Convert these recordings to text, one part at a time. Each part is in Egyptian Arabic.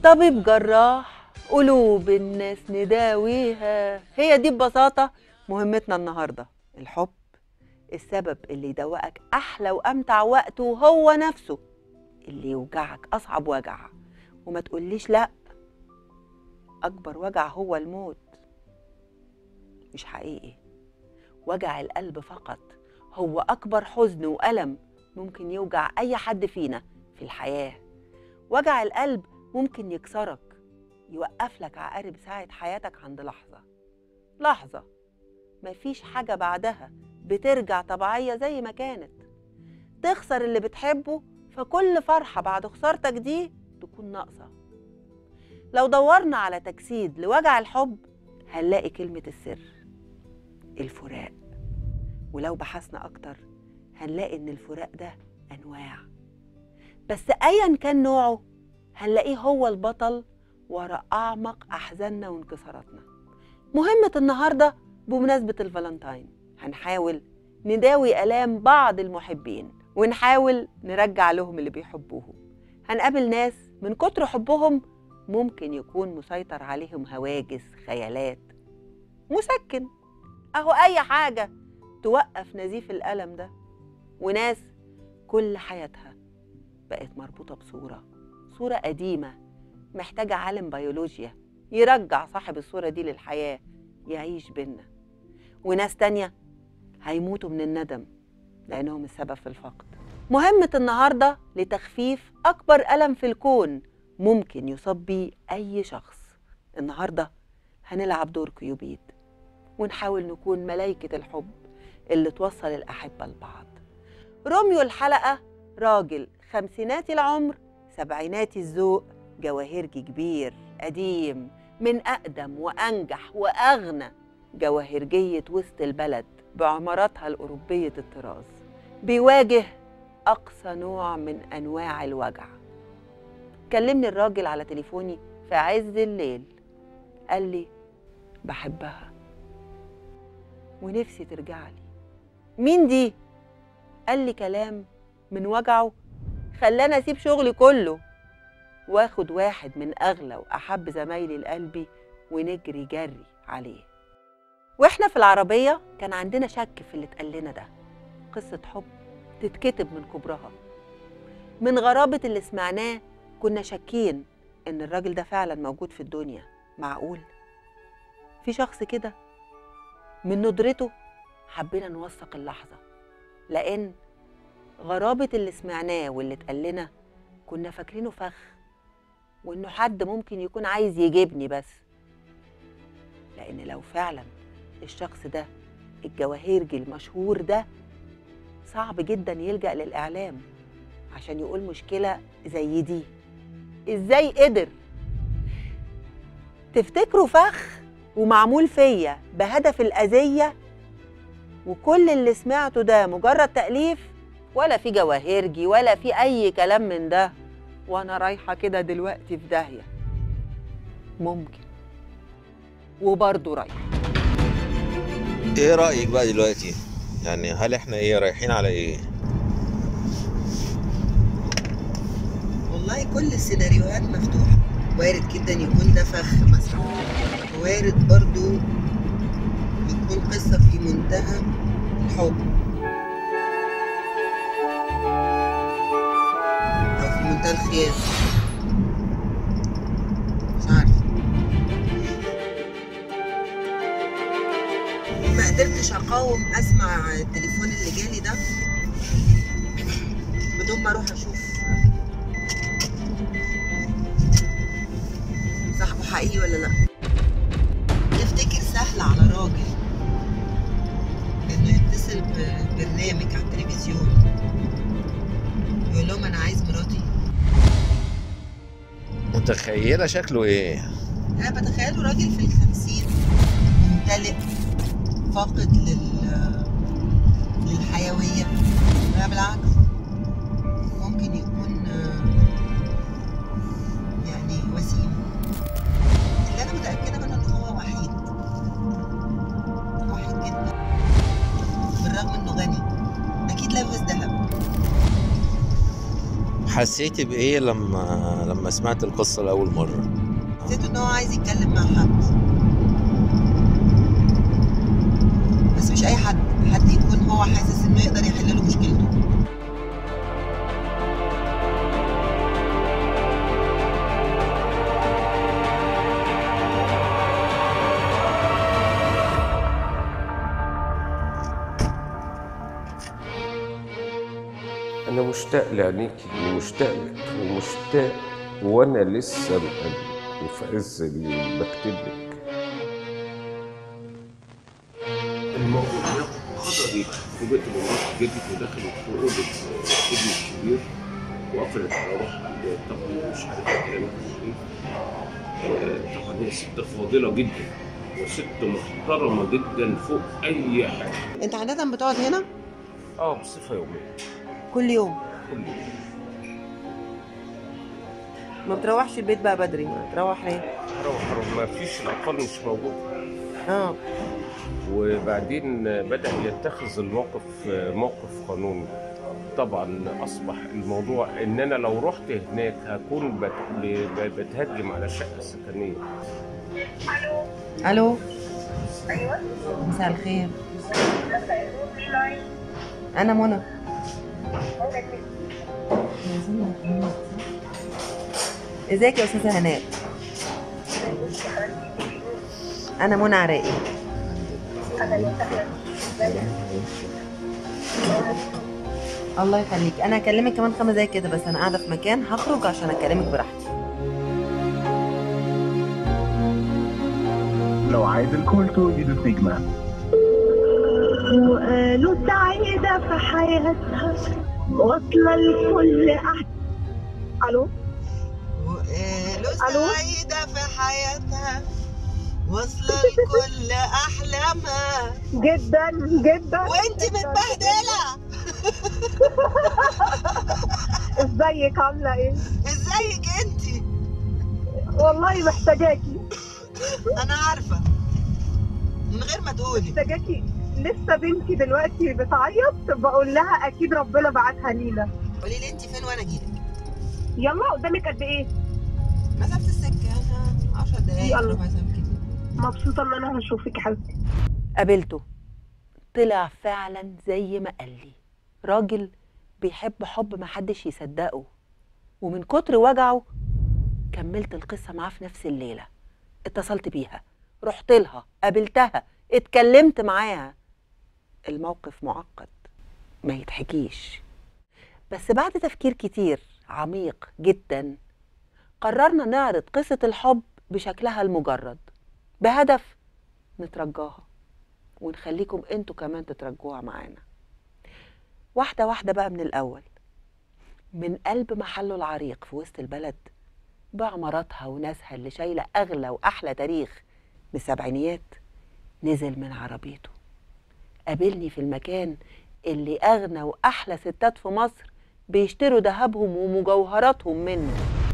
طبيب جراح قلوب الناس نداويها هي دي ببساطة مهمتنا النهاردة الحب السبب اللي يدوقك أحلى وأمتع وقت وهو نفسه اللي يوجعك أصعب وجع وما تقوليش لأ أكبر وجع هو الموت مش حقيقي وجع القلب فقط هو أكبر حزن وألم ممكن يوجع أي حد فينا في الحياة وجع القلب ممكن يكسرك يوقف لك عقارب ساعة حياتك عند لحظة لحظة مفيش حاجة بعدها بترجع طبيعية زي ما كانت تخسر اللي بتحبه فكل فرحة بعد خسارتك دي تكون ناقصة لو دورنا على تجسيد لوجع الحب هنلاقي كلمة السر الفراق ولو بحثنا أكتر هنلاقي إن الفراق ده أنواع بس أيا كان نوعه هنلاقيه هو البطل ورا أعمق أحزاننا وانكساراتنا مهمة النهاردة بمناسبة الفالنتاين هنحاول نداوي آلام بعض المحبين ونحاول نرجع لهم اللي بيحبوهم هنقابل ناس من كتر حبهم ممكن يكون مسيطر عليهم هواجس خيالات مسكن أهو أي حاجة توقف نزيف الألم ده وناس كل حياتها بقت مربوطة بصورة صورة قديمة محتاجة عالم بيولوجيا يرجع صاحب الصورة دي للحياة يعيش بينا وناس تانية هيموتوا من الندم لأنهم السبب في الفقد مهمة النهاردة لتخفيف أكبر ألم في الكون ممكن يصاب بيه أي شخص النهاردة هنلعب دور كيوبيد ونحاول نكون ملايكة الحب اللي توصل الأحبة لبعض روميو الحلقة راجل خمسيناتي العمر سبعيناتي الذوق جواهرجي كبير قديم من أقدم وأنجح وأغنى جواهرجية وسط البلد بعماراتها الأوروبية الطراز بيواجه أقصى نوع من أنواع الوجع كلمني الراجل على تليفوني في عز الليل قال لي بحبها ونفسي ترجعلي مين دي؟ قال لي كلام من وجعه خلاني اسيب شغلي كله واخد واحد من اغلى واحب زمايلي لقلبي ونجري جري عليه واحنا في العربيه كان عندنا شك في اللي اتقال لنا ده قصه حب تتكتب من كبرها من غرابه اللي سمعناه كنا شاكين ان الراجل ده فعلا موجود في الدنيا معقول في شخص كده من ندرته حبينا نوثق اللحظه لان غرابة اللي سمعناه واللي اتقال لنا كنا فاكرينه فخ وإنه حد ممكن يكون عايز يجيبني بس لأن لو فعلا الشخص ده الجواهرجي المشهور ده صعب جدا يلجأ للإعلام عشان يقول مشكلة زي دي إزاي قدر تفتكروا فخ ومعمول فيا بهدف الأذية وكل اللي سمعته ده مجرد تأليف ولا في جواهرجي ولا في اي كلام من ده وانا رايحه كده دلوقتي في داهيه ممكن وبرضه رايحه ايه رأيك بقى دلوقتي يعني هل احنا ايه رايحين على ايه والله كل السيناريوهات مفتوحة وارد جدا يكون ده فخ مثلا وارد برضو يكون قصة في منتهى الحب أو في منتهى الخيال مش عارف ما قدرتش أقاوم أسمع التليفون اللي جالي ده بدون ما أروح أشوف صاحبه حقيقي ولا لا تفتكر سهل على راجل انه يتصل ببرنامج على التلفزيون يقول لهم انا عايز مراتي متخيلة شكله ايه انا بتخيله راجل في الخمسين ممتلئ فاقد لل للحيوية لا بالعكس ممكن يكون آه، يعني وسيم اللي انا متأكدة منه ان هو وحيد وحيد جدا بالرغم انه غني اكيد لابس ذهب حسيتي بايه لما لما سمعت القصه لاول مره حسيت ان هو عايز يتكلم مع حد بس مش اي حد حد يكون هو حاسس انه يقدر يحل له مشكلته أنا مشتاق لعينيكي ومشتاق لك ومشتاق وأنا لسه مقلب وفي عز الليل بكتب لك الموضوع ده قدري فوجئت بمرات جدي ودخلت في أوضة ابني الكبير وقفلت على روحها طبعا مش عارف الكلام الشريف آه، طبعا هي ست فاضلة جدا وست محترمة جدا فوق أي حاجة انت عادة بتقعد هنا اه بصفة يومية كل يوم كل يوم ما بتروحش البيت بقى بدري ما تروح ليه هروح هروح ما فيش الأطفال مش موجود اه وبعدين بدأ يتخذ الموقف موقف قانوني طبعا أصبح الموضوع إن أنا لو رحت هناك هكون بت- بتهجم على شقة سكنية الو ايوه مساء الخير انا منى ازيك يا استاذه هناء انا منى عراقي الله يخليك انا هكلمك كمان خمس دقايق كده بس انا قاعده في مكان هخرج عشان اكلمك براحتي لو عايز الكول تو يدوس نجمة وقالوا سعيدة في حياتها واصلة لكل أحد ألو وقالوا ألو؟ سعيدة في حياتها واصلة لكل أحلامها جدا جدا وانت جداً. متبهدلة ازيك عاملة ايه؟ ازيك انت والله محتاجاكي انا عارفة من غير ما تقولي محتاجاكي لسه بنتي دلوقتي بتعيط بقول لها اكيد ربنا بعتها لينا قولي لي انت فين وانا اجيلك يلا قدامك قد ايه؟ مسافة السكة 10 دقايق يلا. ربع ساعة كده مبسوطة ان انا هشوفك يا حبيبتي قابلته طلع فعلا زي ما قال لي راجل بيحب حب محدش يصدقه ومن كتر وجعه كملت القصة معاه في نفس الليلة اتصلت بيها رحت لها قابلتها اتكلمت معاها الموقف معقد ما يتحكيش بس بعد تفكير كتير عميق جدا قررنا نعرض قصة الحب بشكلها المجرد بهدف نترجاها ونخليكم انتوا كمان تترجوها معانا واحدة واحدة بقى من الأول من قلب محله العريق في وسط البلد بعماراتها وناسها اللي شايلة أغلى وأحلى تاريخ من السبعينيات نزل من عربيته قابلني في المكان اللي أغنى وأحلى ستات في مصر بيشتروا ذهبهم ومجوهراتهم منه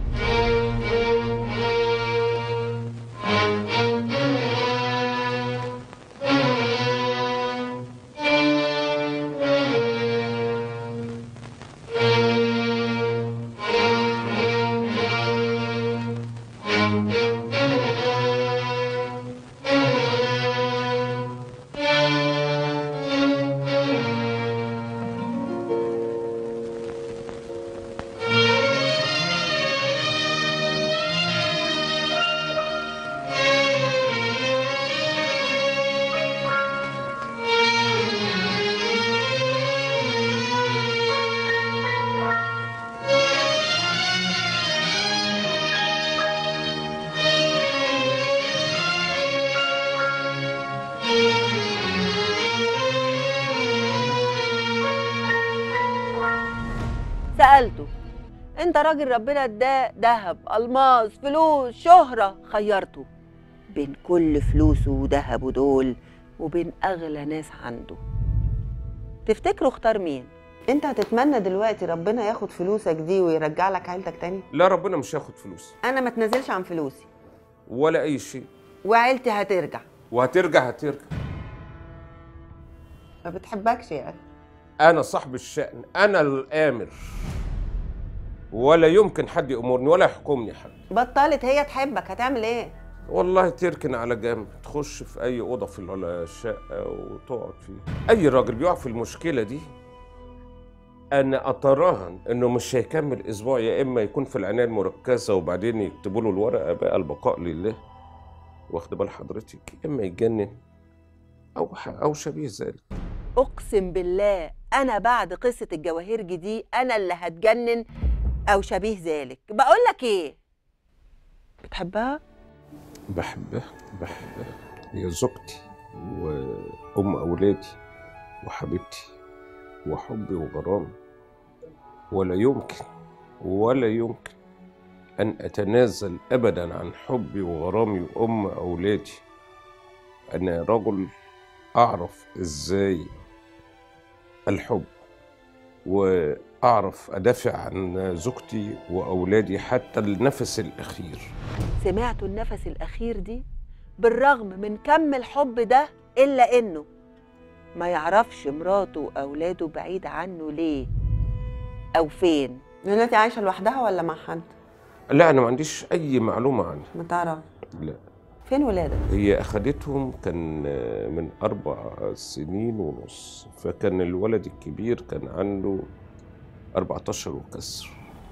سألته انت راجل ربنا اداه ذهب الماس فلوس شهرة خيرته بين كل فلوسه وذهبه دول وبين اغلى ناس عنده تفتكروا اختار مين انت هتتمنى دلوقتي ربنا ياخد فلوسك دي ويرجع لك عيلتك تاني لا ربنا مش هياخد فلوس انا ما تنزلش عن فلوسي ولا أي شيء وعيلتي هترجع وهترجع هترجع ما بتحبكش يعني أنا صاحب الشأن أنا الآمر ولا يمكن حد يأمرني ولا يحكمني حد بطلت هي تحبك هتعمل ايه والله تركن على جنب تخش في اي اوضه في الشقه وتقعد فيها اي راجل بيقع في المشكله دي انا اتراهن انه مش هيكمل اسبوع يا اما يكون في العنايه المركزه وبعدين يكتبوا له الورقه بقى البقاء لله واخد بال حضرتك يا اما يتجنن او ح- او شبيه ذلك اقسم بالله انا بعد قصه الجواهرجي دي انا اللي هتجنن او شبيه ذلك بقول لك ايه بتحبها بحبها بحبها هي زوجتي وام اولادي وحبيبتي وحبي وغرامي ولا يمكن ولا يمكن ان اتنازل ابدا عن حبي وغرامي وام اولادي انا رجل اعرف ازاي الحب واعرف ادافع عن زوجتي واولادي حتى النفس الاخير سمعتوا النفس الاخير دي بالرغم من كم الحب ده الا انه ما يعرفش مراته واولاده بعيد عنه ليه او فين دلوقتي عايشه لوحدها ولا مع حد لا انا ما عنديش اي معلومه عنها ما تعرف لا فين ولادك هي اخدتهم كان من اربع سنين ونص فكان الولد الكبير كان عنده 14 وكسر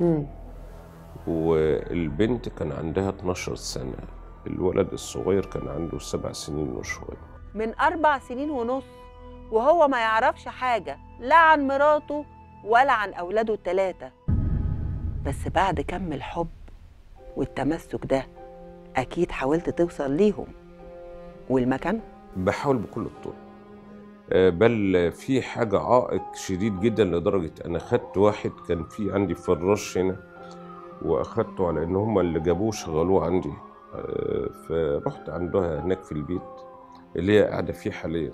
والبنت كان عندها 12 سنه الولد الصغير كان عنده سبع سنين وشويه من اربع سنين ونص وهو ما يعرفش حاجه لا عن مراته ولا عن اولاده التلاته بس بعد كم الحب والتمسك ده اكيد حاولت توصل ليهم والمكان بحاول بكل الطرق آه، بل في حاجة عائق شديد جدا لدرجة أنا خدت واحد كان في عندي فراش هنا وأخدته على إن هم اللي جابوه شغلوه عندي آه، فرحت عندها هناك في البيت اللي هي قاعدة فيه حاليا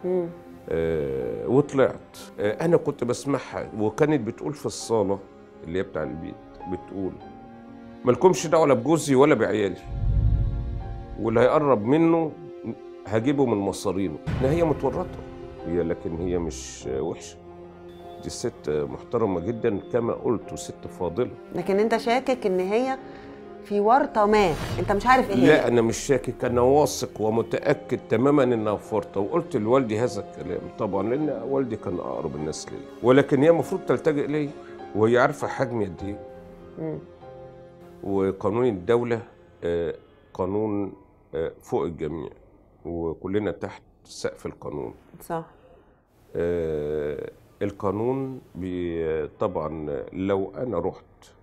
آه، وطلعت آه، أنا كنت بسمعها وكانت بتقول في الصالة اللي هي بتاع البيت بتقول مالكمش دعوة لا بجوزي ولا بعيالي واللي هيقرب منه هجيبه من مصارينه لا هي متورطة هي لكن هي مش وحشة دي ست محترمة جدا كما قلت ست فاضلة لكن انت شاكك ان هي في ورطه ما انت مش عارف ايه هي لا أنا مش شاكك أنا واثق ومتأكد تماما إنها فرطة وقلت لوالدي هذا الكلام طبعا لأن والدي كان أقرب الناس لي ولكن هي المفروض تلتجئ لي وهي عارفة حجمي قد إيه مم. وقانون الدولة آه، قانون آه، فوق الجميع وكلنا تحت سقف القانون صح آه، القانون بي طبعا لو انا رحت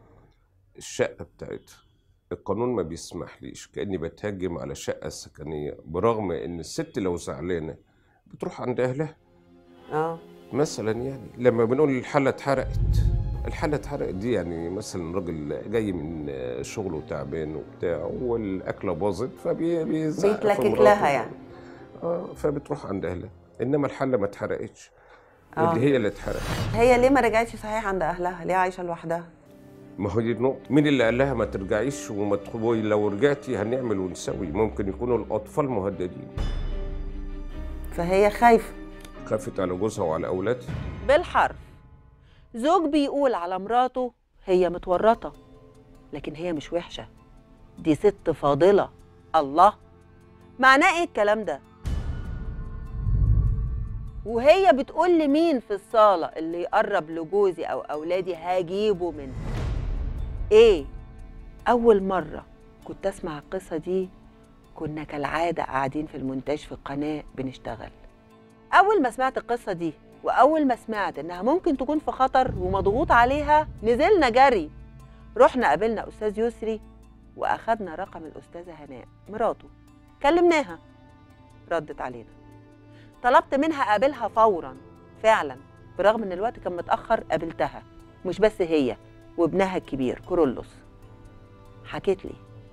الشقه بتاعتها القانون ما بيسمحليش كاني بتهجم على شقه سكنيه برغم ان الست لو زعلانه بتروح عند اهلها اه مثلا يعني لما بنقول الحله اتحرقت الحله اتحرقت دي يعني مثلا راجل جاي من شغله تعبان وبتاع والاكله باظت فبيزعق في بيتلكك مراته. لها يعني اه فبتروح عند اهلها انما الحله ما اتحرقتش آه. اللي هي اللي اتحرقت هي ليه ما رجعتش صحيح عند اهلها ليه عايشه لوحدها ما هو دي النقطة مين اللي قال لها ما ترجعيش وما تخ- لو رجعتي هنعمل ونسوي ممكن يكونوا الأطفال مهددين فهي خايفه خافت على جوزها وعلى أولادها بالحرف زوج بيقول على مراته هي متورطة لكن هي مش وحشة دي ست فاضلة الله معناه ايه الكلام ده وهي بتقول لمين في الصالة اللي يقرب لجوزي أو أولادي هجيبه منه ايه أول مرة كنت أسمع القصة دي كنا كالعادة قاعدين في المونتاج في القناة بنشتغل أول ما سمعت القصة دي وأول ما سمعت إنها ممكن تكون في خطر ومضغوط عليها نزلنا جري رحنا قابلنا أستاذ يسري وأخدنا رقم الأستاذة هناء مراته كلمناها ردت علينا طلبت منها أقابلها فورا فعلا برغم إن الوقت كان متأخر قابلتها مش بس هي وابنها الكبير كورولوس حكيت لي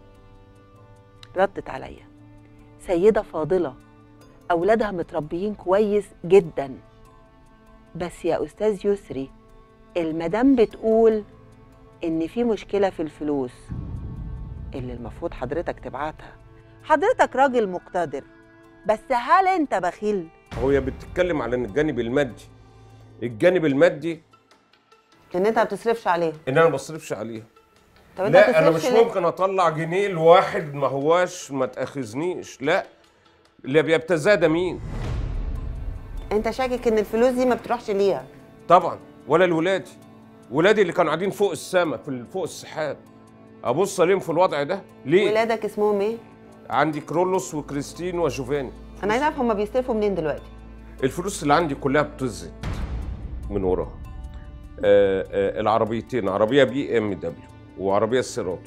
ردت عليا سيدة فاضلة أولادها متربيين كويس جدا بس يا أستاذ يسري المدام بتقول إن في مشكلة في الفلوس اللي المفروض حضرتك تبعتها حضرتك راجل مقتدر بس هل أنت بخيل؟ هي بتتكلم على الجانب المادي الجانب المادي ان انت ما بتصرفش عليهم ان انا ما بصرفش عليها طب انت ما لا انا مش بتصرفش ليه؟ ممكن اطلع جنيه لواحد ما هواش ما تاخذنيش لا اللي بيبتزاه ده مين انت شاكك ان الفلوس دي ما بتروحش ليها طبعا ولا لولادي ولادي اللي كانوا قاعدين فوق السماء في ال- فوق السحاب ابص عليهم في الوضع ده ليه ولادك اسمهم ايه عندي كرولوس وكريستين وجوفاني انا عايز اعرف هما بيصرفوا منين دلوقتي الفلوس اللي عندي كلها بتزت من وراها آه آه العربيتين عربيه بي ام دبليو وعربيه سيراتو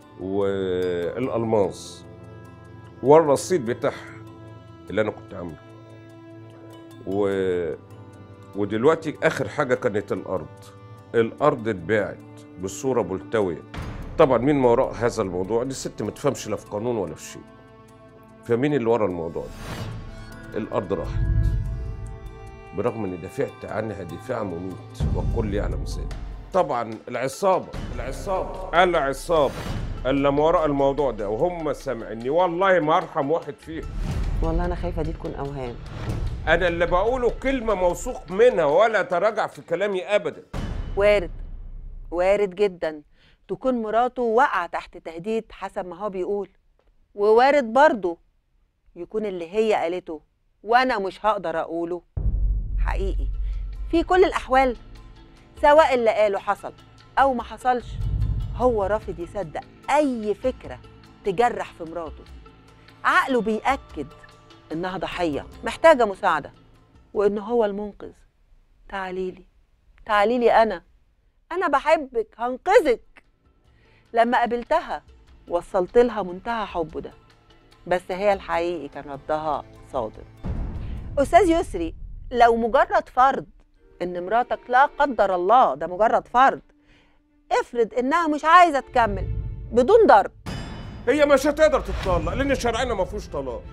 والالماظ والرصيد بتاعها اللي انا كنت عامله و ودلوقتي اخر حاجه كانت الارض الارض اتباعت بصوره ملتويه طبعا مين ما وراء هذا الموضوع دي ست ما تفهمش لا في قانون ولا في شيء فمين اللي ورا الموضوع ده الارض راحت برغم اني دافعت عنها دفاع مميت والكل يعلم ذلك طبعا العصابه العصابه العصابه اللي ما وراء الموضوع ده وهم سامعيني والله ما ارحم واحد فيهم والله انا خايفه دي تكون اوهام انا اللي بقوله كلمه موثوق منها ولا تراجع في كلامي ابدا وارد وارد جدا تكون مراته واقعه تحت تهديد حسب ما هو بيقول ووارد برضه يكون اللي هي قالته وانا مش هقدر اقوله حقيقي في كل الاحوال سواء اللي قاله حصل او ما حصلش هو رافض يصدق اي فكره تجرح في مراته عقله بيأكد انها ضحيه محتاجه مساعده وان هو المنقذ تعالي لي تعالي لي انا انا بحبك هنقذك لما قابلتها وصلت لها منتهى حبه ده بس هي الحقيقي كان ردها صادم استاذ يسري لو مجرد فرض ان مراتك لا قدر الله ده مجرد فرض افرض انها مش عايزه تكمل بدون ضرب هي مش هتقدر تتطلق لان شرعنا ما فيهوش طلاق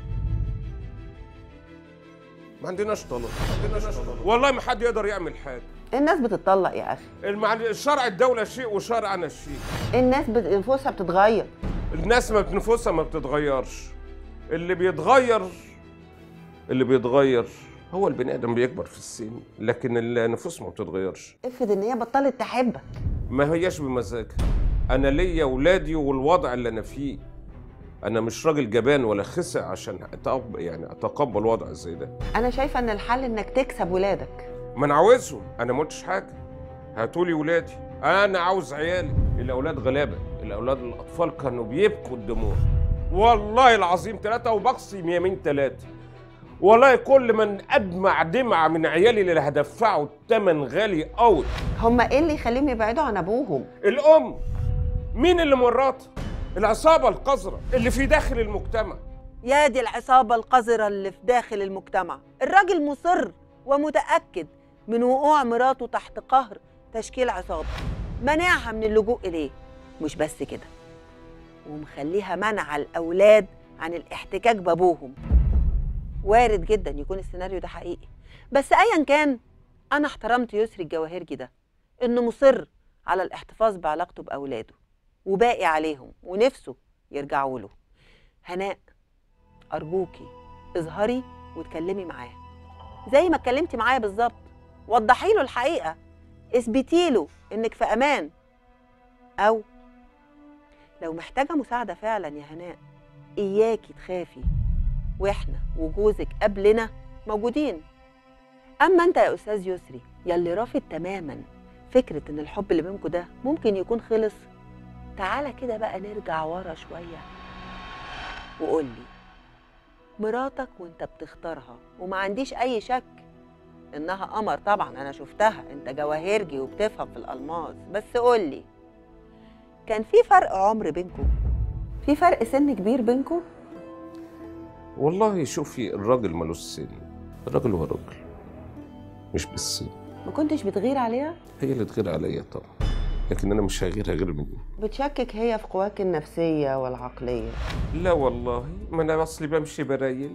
ما عندناش طلاق ما عندناش طلاق والله ما حد يقدر يعمل حاجه الناس بتتطلق يا اخي المع- الشرع الدوله شيء وشرعنا شيء الناس بت- نفوسها بتتغير الناس ما بتنفسها ما بتتغيرش اللي بيتغير اللي بيتغير هو البني ادم بيكبر في السن لكن النفوس ما بتتغيرش افرض ان هي بطلت تحبك ما هياش بمزاجها انا ليا ولادي والوضع اللي انا فيه انا مش راجل جبان ولا خسع عشان أتقب يعني اتقبل وضع زي ده انا شايفه ان الحل انك تكسب ولادك ما انا عاوزهم انا ما قلتش حاجه هاتولي ولادي انا عاوز عيالي الاولاد غلابه الاولاد الاطفال كانوا بيبكوا الدموع والله العظيم ثلاثه وبقسم يمين ثلاثه والله كل من ادمع دمعه من عيالي اللي هدفعه الثمن غالي قوي هما ايه اللي يخليهم يبعدوا عن ابوهم الام مين اللي مرات العصابه القذره اللي في داخل المجتمع يا دي العصابة القذرة اللي في داخل المجتمع الراجل مصر ومتأكد من وقوع مراته تحت قهر تشكيل عصابة منعها من اللجوء إليه مش بس كده ومخليها منع الأولاد عن الاحتكاك بأبوهم وارد جدا يكون السيناريو ده حقيقي بس أيا كان أنا احترمت يسري الجواهرجي ده إنه مصر على الاحتفاظ بعلاقته بأولاده وباقي عليهم ونفسه يرجعوا له هناء أرجوكي اظهري واتكلمي معاه زي ما اتكلمتي معايا بالظبط وضحي له الحقيقة اثبتي له إنك في أمان أو لو محتاجة مساعدة فعلا يا هناء إياكي تخافي وإحنا وجوزك قبلنا موجودين أما أنت يا أستاذ يسري يلي رافض تماما فكرة إن الحب اللي بينكم ده ممكن يكون خلص تعالى كده بقى نرجع ورا شوية وقولي مراتك وانت بتختارها وما عنديش اي شك انها قمر طبعا انا شفتها انت جواهرجي وبتفهم في الالماس بس قولي كان في فرق عمر بينكم في فرق سن كبير بينكم والله شوفي الراجل ملوش سن الراجل هو راجل مش بالسن ما كنتش بتغير عليها هي اللي تغير عليا طبعا لكن انا مش هغيرها غير مني بتشكك هي في قواك النفسيه والعقليه لا والله ما انا اصلي بمشي برايل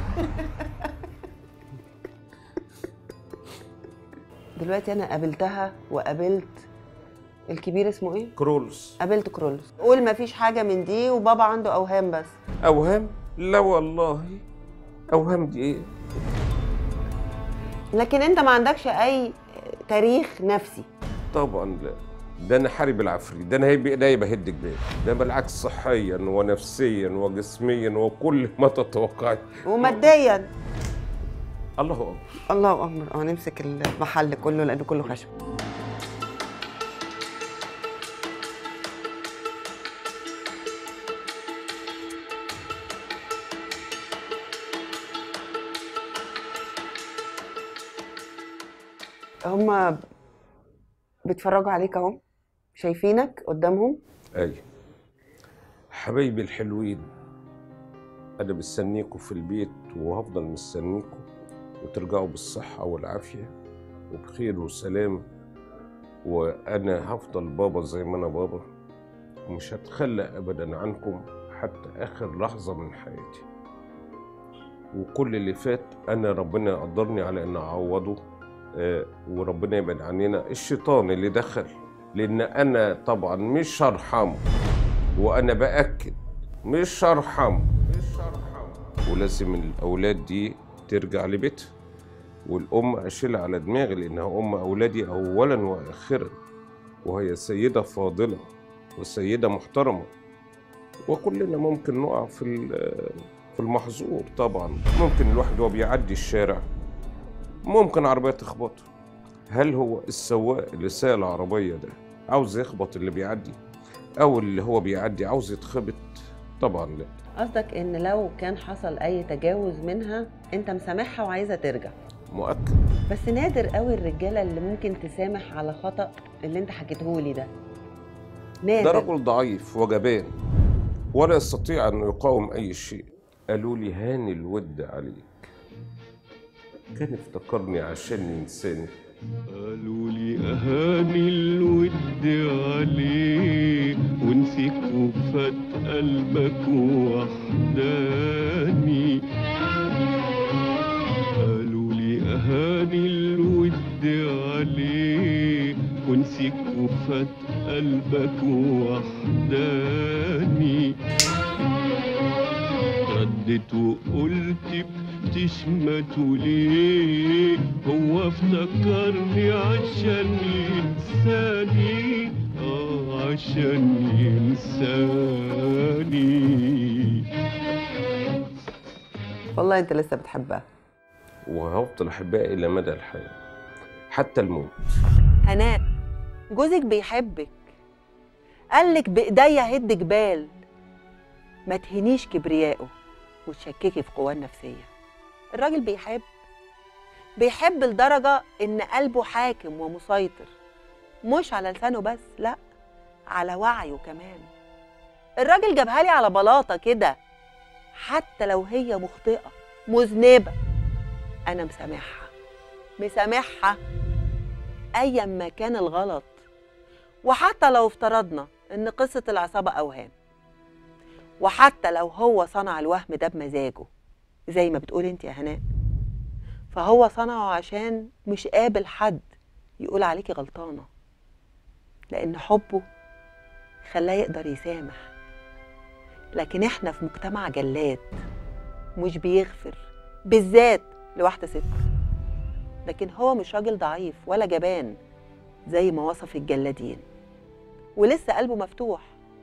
دلوقتي انا قابلتها وقابلت الكبير اسمه ايه كرولز قابلت كرولوس قول ما فيش حاجه من دي وبابا عنده اوهام بس اوهام لا والله اوهام دي ايه لكن انت ما عندكش اي تاريخ نفسي طبعا لا ده انا حارب العفريت ده انا هي بايديا بهد جبال ده بالعكس صحيا ونفسيا وجسميا وكل ما تتوقعي وماديا الله اكبر الله اكبر اه نمسك المحل كله لانه كله خشب هما بيتفرجوا عليك اهو شايفينك قدامهم اي حبايبي الحلوين انا مستنيكم في البيت وهفضل مستنيكم وترجعوا بالصحة والعافية وبخير وسلام وانا هفضل بابا زي ما انا بابا ومش هتخلى ابدا عنكم حتى اخر لحظة من حياتي وكل اللي فات انا ربنا يقدرني على ان اعوضه آه، وربنا يبعد عننا الشيطان اللي دخل لان انا طبعا مش هرحمه وانا باكد مش هرحمه مش هرحمه ولازم الاولاد دي ترجع لبيتها والام اشيلها على دماغي لانها ام اولادي اولا واخرا وهي سيده فاضله وسيده محترمه وكلنا ممكن نقع في ال- في المحظور طبعا ممكن الواحد وهو بيعدي الشارع ممكن عربية تخبطه هل هو السواق اللي ساق العربية ده عاوز يخبط اللي بيعدي أو اللي هو بيعدي عاوز يتخبط طبعا لا قصدك ان لو كان حصل اي تجاوز منها انت مسامحها وعايزه ترجع مؤكد بس نادر قوي الرجاله اللي ممكن تسامح على خطا اللي انت حكيته لي ده ده نادر رجل ضعيف وجبان ولا يستطيع أن يقاوم أي شيء قالوا لي هاني الود عليك كان افتكرني عشان ينساني قالوا لي أهاني الود عليك ونسيك وفات قلبك وحداني قالوا لي أهاني الود عليك ونسيك وفات قلبك وحداني ردت وقلت بتشمتوا ليه هو افتكرني عشان ينساني اه عشان ينساني والله انت لسه بتحبها وهفضل أحبها إلى مدى الحياة حتى الموت هناء جوزك بيحبك قالك بايديا هد جبال ما تهنيش كبريائه وتشككي في قواه النفسيه الراجل بيحب بيحب لدرجه ان قلبه حاكم ومسيطر مش على لسانه بس لا على وعيه كمان الراجل جابها لي على بلاطه كده حتى لو هي مخطئه مذنبه انا مسامحها مسامحها ايا ما كان الغلط وحتى لو افترضنا ان قصه العصابه اوهام وحتى لو هو صنع الوهم ده بمزاجه زي ما بتقول انت يا هناء فهو صنعه عشان مش قابل حد يقول عليكي غلطانه لان حبه خلاه يقدر يسامح لكن احنا في مجتمع جلاد مش بيغفر بالذات لواحده ست لكن هو مش راجل ضعيف ولا جبان زي ما وصف الجلادين ولسه قلبه مفتوح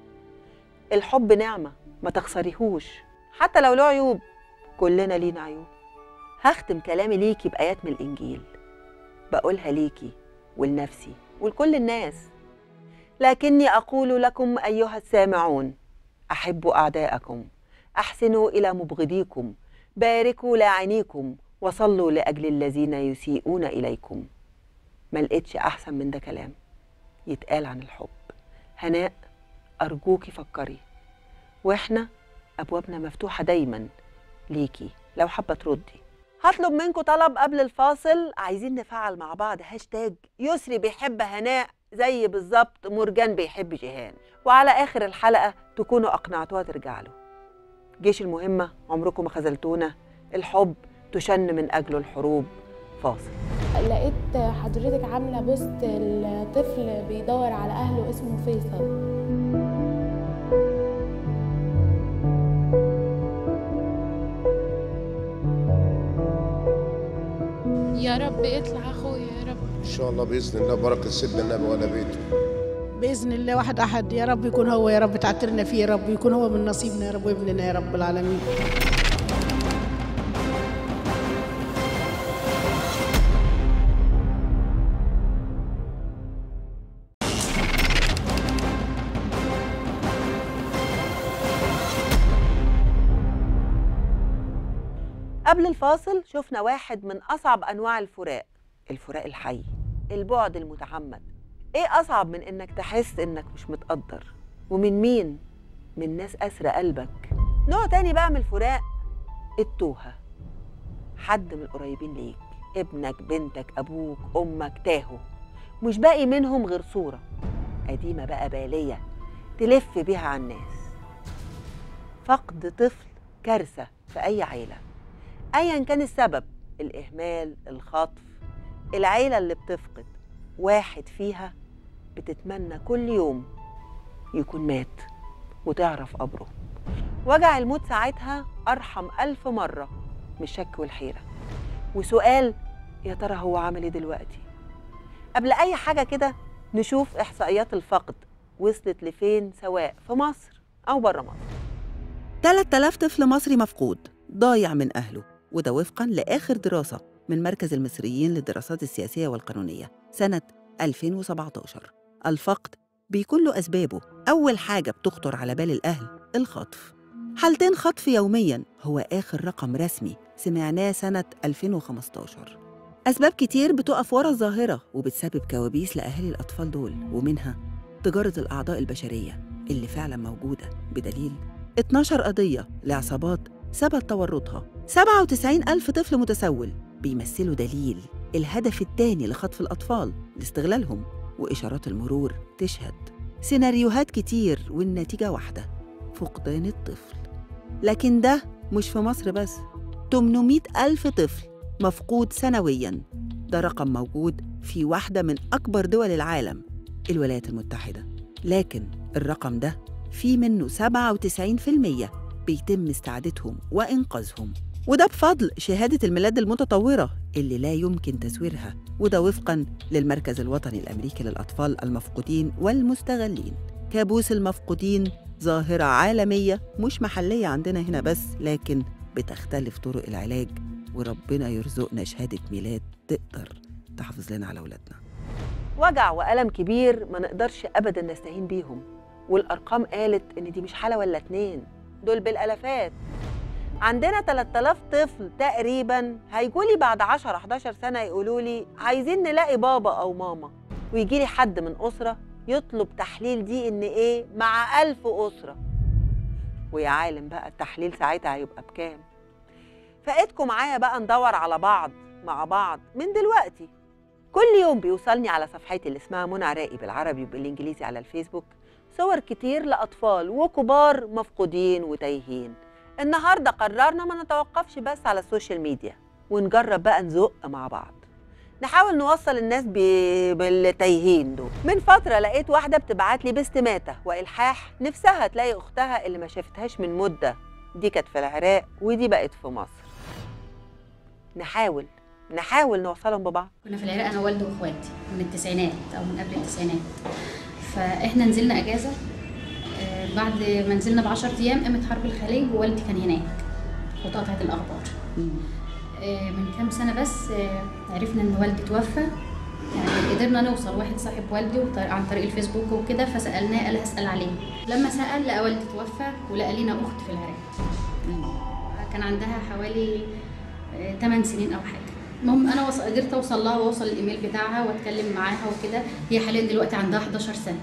الحب نعمة ما تخسريهوش حتى لو له عيوب كلنا لينا عيوب هختم كلامي ليكي بآيات من الإنجيل بقولها ليكي ولنفسي ولكل الناس لكني أقول لكم أيها السامعون أحبوا أعداءكم أحسنوا إلى مبغضيكم باركوا لاعنيكم وصلوا لأجل الذين يسيئون إليكم ما لقيتش أحسن من ده كلام يتقال عن الحب هناء أرجوكي فكري وإحنا أبوابنا مفتوحة دايما ليكي لو حابة تردي هطلب منكم طلب قبل الفاصل عايزين نفعل مع بعض هاشتاج يسري بيحب هناء زي بالظبط مرجان بيحب جيهان وعلى آخر الحلقة تكونوا أقنعتوها ترجع له جيش المهمة عمركم ما خذلتونا الحب تشن من أجله الحروب فاصل لقيت حضرتك عاملة بوست الطفل بيدور على أهله اسمه فيصل يا رب اطلع اخويا يا رب ان شاء الله باذن الله بركه سيدنا النبي ولا بيته باذن الله واحد احد يا رب يكون هو يا رب تعترنا فيه يا رب يكون هو من نصيبنا يا رب وابننا يا رب العالمين قبل الفاصل شفنا واحد من أصعب أنواع الفراق الفراق الحي البعد المتعمد إيه أصعب من إنك تحس إنك مش متقدر ومن مين؟ من ناس أسرى قلبك نوع تاني بقى من الفراق التوهة حد من القريبين ليك ابنك بنتك أبوك أمك تاهوا مش باقي منهم غير صورة قديمة بقى بالية تلف بيها على الناس فقد طفل كارثة في أي عيلة ايا كان السبب الاهمال الخطف العيله اللي بتفقد واحد فيها بتتمنى كل يوم يكون مات وتعرف قبره وجع الموت ساعتها ارحم الف مره من الشك والحيره وسؤال يا ترى هو عامل ايه دلوقتي قبل اي حاجه كده نشوف احصائيات الفقد وصلت لفين سواء في مصر او بره مصر 3000 طفل مصري مفقود ضايع من أهله وده وفقا لآخر دراسة من مركز المصريين للدراسات السياسية والقانونية سنة 2017 الفقد بيكون له أسبابه أول حاجة بتخطر على بال الأهل الخطف حالتين خطف يومياً هو آخر رقم رسمي سمعناه سنة 2015 أسباب كتير بتقف ورا الظاهرة وبتسبب كوابيس لأهالي الأطفال دول ومنها تجارة الأعضاء البشرية اللي فعلا موجودة بدليل 12 قضية لعصابات ثبت تورطها 97 ألف طفل متسول بيمثلوا دليل الهدف التاني لخطف الأطفال لاستغلالهم وإشارات المرور تشهد سيناريوهات كتير والنتيجة واحدة فقدان الطفل لكن ده مش في مصر بس 800 ألف طفل مفقود سنوياً ده رقم موجود في واحدة من أكبر دول العالم الولايات المتحدة لكن الرقم ده في منه 97% بيتم استعادتهم وإنقاذهم وده بفضل شهادة الميلاد المتطورة اللي لا يمكن تزويرها وده وفقا للمركز الوطني الأمريكي للأطفال المفقودين والمستغلين كابوس المفقودين ظاهرة عالمية مش محلية عندنا هنا بس لكن بتختلف طرق العلاج وربنا يرزقنا شهادة ميلاد تقدر تحافظ لنا على أولادنا وجع وألم كبير ما نقدرش أبدا نستهين بيهم والأرقام قالت إن دي مش حالة ولا اتنين دول بالالافات عندنا 3000 طفل تقريبا هيجولي بعد 10 11 سنه يقولوا لي عايزين نلاقي بابا او ماما ويجي لي حد من اسره يطلب تحليل دي ان ايه مع ألف اسره ويا عالم بقى التحليل ساعتها هيبقى بكام فايدكم معايا بقى ندور على بعض مع بعض من دلوقتي كل يوم بيوصلني على صفحتي اللي اسمها منى عراقي بالعربي وبالانجليزي على الفيسبوك صور كتير لأطفال وكبار مفقودين وتايهين النهاردة قررنا ما نتوقفش بس على السوشيال ميديا ونجرب بقى نزق مع بعض نحاول نوصل الناس ب... بالتايهين دول من فترة لقيت واحدة بتبعت لي باستماتة وإلحاح نفسها تلاقي أختها اللي ما شافتهاش من مدة دي كانت في العراق ودي بقت في مصر نحاول نحاول نوصلهم ببعض كنا في العراق انا والدي واخواتي من التسعينات او من قبل التسعينات فاحنا نزلنا اجازه آه، بعد ما نزلنا ب 10 ايام قامت حرب الخليج ووالدي كان هناك واتقطعت الاخبار آه، من كام سنه بس آه، عرفنا ان والدي توفى يعني قدرنا نوصل واحد صاحب والدي وط- عن طريق الفيسبوك وكده فسالناه قال هسال عليه لما سال لقى والدي توفى ولقى لينا اخت في العراق كان عندها حوالي 8 سنين او حاجه المهم انا وص... قدرت اوصل لها واوصل الايميل بتاعها واتكلم معاها وكده هي حاليا دلوقتي عندها 11 سنه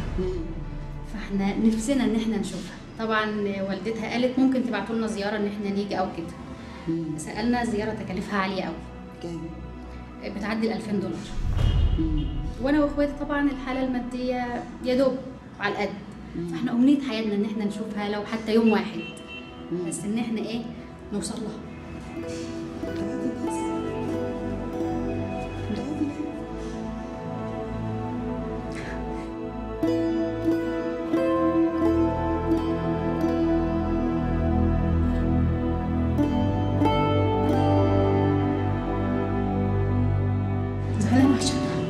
فاحنا نفسنا ان احنا نشوفها طبعا والدتها قالت ممكن تبعتوا لنا زياره ان احنا نيجي او كده سالنا الزياره تكاليفها عاليه قوي بتعدي ال 2000 دولار وانا واخواتي طبعا الحاله الماديه يا دوب على القد فاحنا امنيه حياتنا ان احنا نشوفها لو حتى يوم واحد بس ان احنا ايه نوصل لها زعلانة عشان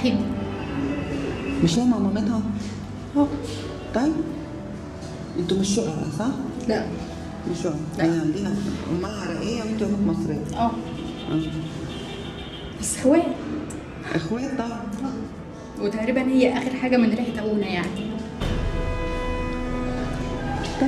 وحيده مش هي مع مامتها؟ اه طيب انتوا مش شقراء صح؟ لا مش شقراء لا هي ليها امها عراقية وانت امك مصرية اه بس اخوات اخوات طبعا وتقريبا هي اخر حاجه من ريحه ابونا يعني طب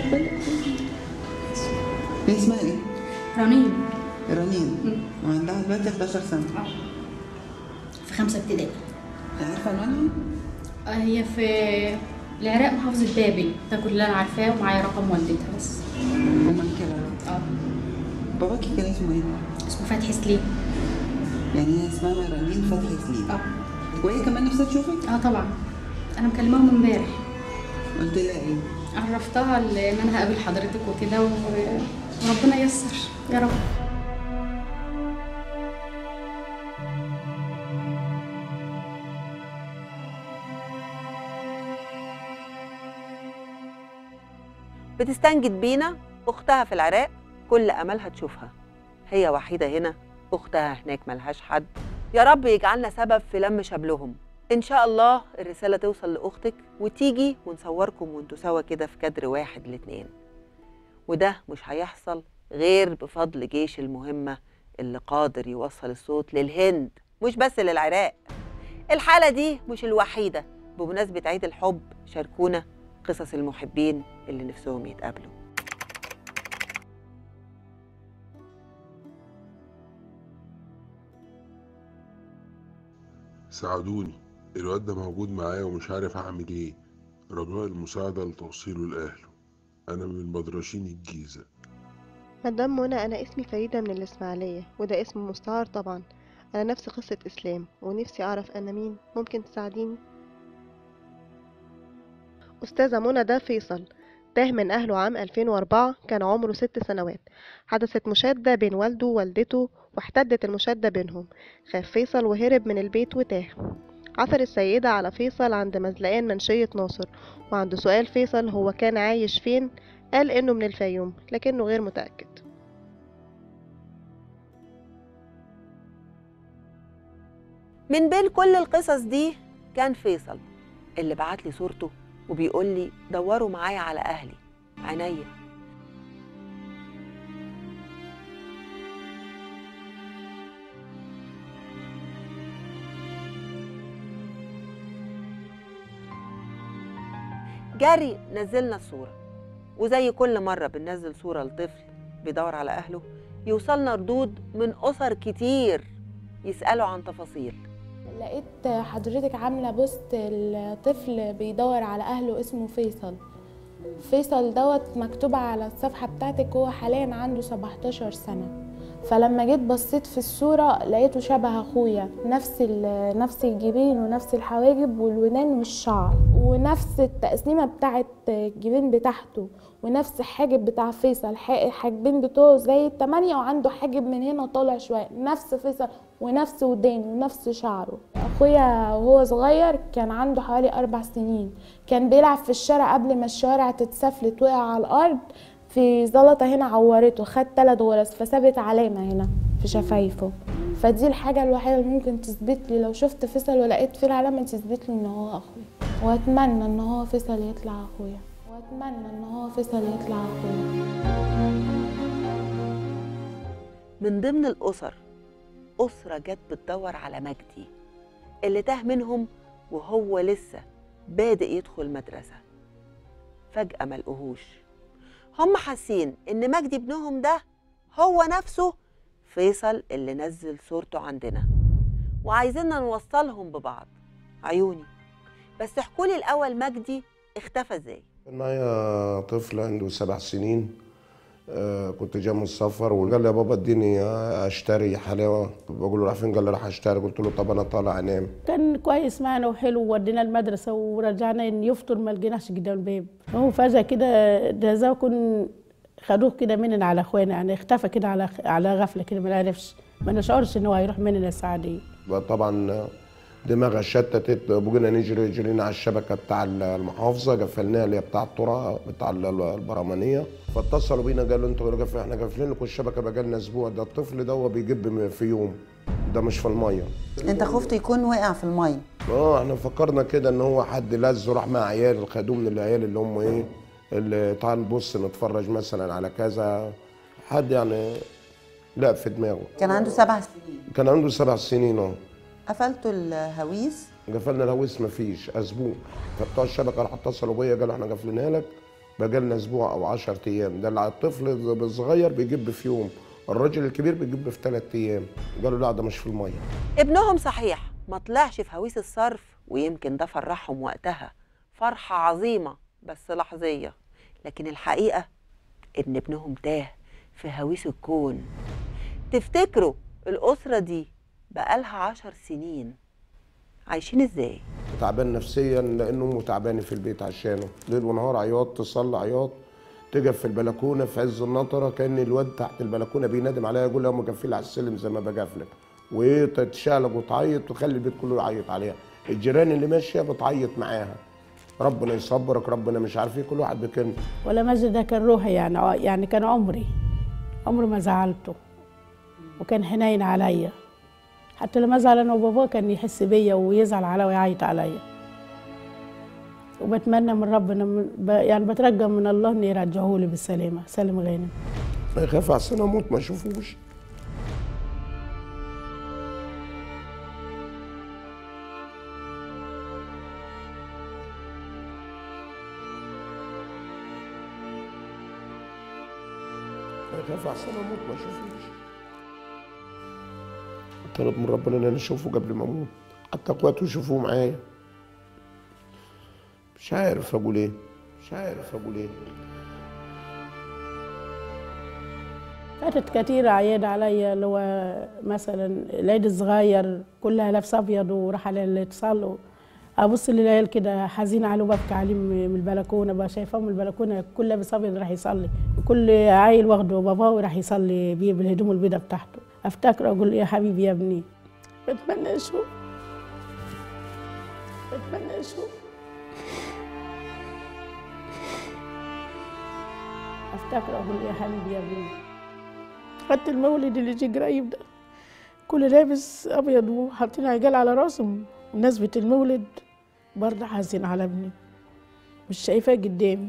هي اسمها ايه؟ رنين رنين وعندها دلوقتي 11 سنة في خمسه ابتدائي عارفة عنوانها؟ آه، هي في العراق محافظه بابل ده كل اللي انا عارفاه ومعايا رقم والدتها بس امك كده اه باباكي كان اسمه ايه؟ اسمه فتحي سليم يعني هي اسمها رنين فتحي سليم اه وهي كمان نفسها تشوفك؟ اه طبعا انا مكلماهم امبارح قلت لها ايه؟ عرفتها ال- ان انا هقابل حضرتك وكده و- وربنا ييسر يا رب بتستنجد بينا أختها في العراق كل أملها تشوفها هي وحيدة هنا أختها هناك ملهاش حد يا رب يجعلنا سبب في لم شملهم إن شاء الله الرسالة توصل لأختك وتيجي ونصوركم وانتوا سوا كده في كادر واحد الاتنين وده مش هيحصل غير بفضل جيش المهمة اللي قادر يوصل الصوت للهند مش بس للعراق الحالة دي مش الوحيدة بمناسبة عيد الحب شاركونا قصص المحبين اللي نفسهم يتقابلوا ساعدوني الواد ده موجود معايا ومش عارف اعمل ايه رجاء المساعدة لتوصيله لأهله أنا من بدرشين الجيزة مدام منى أنا اسمي فريدة من الإسماعيلية وده اسم مستعار طبعا أنا نفس قصة إسلام ونفسي أعرف أنا مين ممكن تساعديني أستاذة منى ده فيصل تاه من أهله عام 2004 كان عمره ست سنوات حدثت مشادة بين والده ووالدته واحتدت المشادة بينهم خاف فيصل وهرب من البيت وتاه عثر السيدة على فيصل عند مزلقان منشية ناصر وعند سؤال فيصل هو كان عايش فين قال إنه من الفيوم لكنه غير متأكد من بين كل القصص دي كان فيصل اللي بعت لي صورته وبيقول لي دوروا معايا على أهلي عينيا جري نزلنا الصورة وزي كل مرة بننزل صورة لطفل بيدور على أهله يوصلنا ردود من أسر كتير يسألوا عن تفاصيل لقيت حضرتك عاملة بوست الطفل بيدور على أهله اسمه فيصل فيصل دوت مكتوب على الصفحة بتاعتك هو حاليا عنده 17 سنة فلما جيت بصيت في الصورة لقيته شبه أخويا نفس ال- نفس الجبين ونفس الحواجب والودان والشعر ونفس التقسيمة بتاعت الجبين بتاعته ونفس الحاجب بتاع فيصل ح- حاجبين بتوعه زي التمانية وعنده حاجب من هنا طالع شوية نفس فيصل ونفس ودانه ونفس شعره اخويا وهو صغير كان عنده حوالي اربع سنين كان بيلعب في الشارع قبل ما الشوارع تتسفلت وقع على الارض في زلطة هنا عورته خد تلات غرز فسابت علامة هنا في شفايفه فدي الحاجة الوحيدة اللي ممكن تثبت لي لو شفت فيصل ولقيت فيه العلامة تثبت لي ان هو اخويا واتمنى ان هو فيصل يطلع اخويا واتمنى ان هو فيصل يطلع اخويا من ضمن الأسر أسرة جت بتدور على مجدي اللي تاه منهم وهو لسه بادئ يدخل مدرسة فجأة ملقوهوش هم حاسين إن مجدي ابنهم ده هو نفسه فيصل اللي نزل صورته عندنا وعايزيننا نوصلهم ببعض عيوني بس احكولي الأول مجدي اختفى ازاي كان معايا طفل عنده سبع سنين آه كنت جاي من السفر وقال لي يا بابا اديني اشتري حلاوه بقول له راح فين قال لي راح اشتري قلت له طب انا طالع انام كان كويس معنا وحلو ودينا المدرسة ورجعنا يفطر ما لقيناش قدام الباب هو فجأة كده ده زي كن خدوه كده مننا على اخوانا يعني اختفى كده على على غفلة كده ما نعرفش ما نشعرش ان هو هيروح مننا الساعة دي طبعا دماغها شتتت بقينا نجري جرينا على الشبكه بتاع المحافظه قفلناها اللي هي بتاع الترى بتاع البرامانيه فاتصلوا بينا قالوا انتوا قافلين احنا قافلين لكم الشبكه بقى لنا اسبوع ده الطفل ده هو بيجيب في يوم ده مش في الميه انت خفت يكون وقع في الميه اه احنا فكرنا كده ان هو حد لزه راح مع عيال خدوه من العيال اللي هم ايه اللي تعال نبص نتفرج مثلا على كذا حد يعني لا في دماغه كان عنده سبع سنين كان عنده سبع سنين اه قفلتوا الهويس قفلنا الهويس مفيش اسبوع فبتوع الشبكه راحوا اتصلوا بيا قالوا احنا قافلينها لك بقى لنا اسبوع او 10 ايام ده اللي على الطفل الصغير بيجيب في يوم الراجل الكبير بيجيب في ثلاث ايام قالوا لا ده مش في الميه ابنهم صحيح ما طلعش في هويس الصرف ويمكن ده فرحهم وقتها فرحة عظيمة بس لحظية لكن الحقيقة إن ابنهم تاه في هويس الكون تفتكروا الأسرة دي بقالها عشر سنين عايشين ازاي؟ تعبان نفسيا لان امه تعبانه في البيت عشانه ليل ونهار عياط تصلي عياط تقف في البلكونه في عز النطره كان الواد تحت البلكونه بينادم عليها يقول لها امي قفلي على السلم زي ما بقفلك وتتشالج وتعيط وتخلي البيت كله يعيط عليها الجيران اللي ماشيه بتعيط معاها ربنا يصبرك ربنا مش عارف ايه كل واحد بكلمه ولا مجد ده كان روحي يعني ع- يعني كان عمري عمري ما زعلته وكان حنين عليا حتى لما ازعل انا وبابا كان يحس بيا ويزعل عليا ويعيط عليا وبتمنى من ربنا من ب- يعني بترجى من الله انه يرجعه لي بالسلامه سالم غانم يخاف احسن اموت ما اشوفوش يخاف احسن اموت ما اشوفوش طلب من ربنا ان انا اشوفه قبل ما اموت حتى اخواته يشوفوه معايا مش عارف اقول ايه مش عارف اقول ايه فاتت كتير أعياد عليا اللي هو مثلا العيد الصغير كلها لابسة أبيض وراح على الاتصال أبص للعيال كده حزين عليه وببكي عليه من من البلكونة بقى شايفاهم من البلكونة كل لابس أبيض راح يصلي وكل عيل واخده باباه وراح يصلي بيه بالهدوم البيضة بتاعته أفتكر أقول يا حبيبي يا ابني بتمنى أشوف بتمنى أشوف أفتكر أقول يا حبيبي يا ابني حتى المولد اللي جه قريب ده كل لابس ابيض وحاطين عجال على راسهم بمناسبة المولد برضه حزين على ابني مش شايفاه قدامي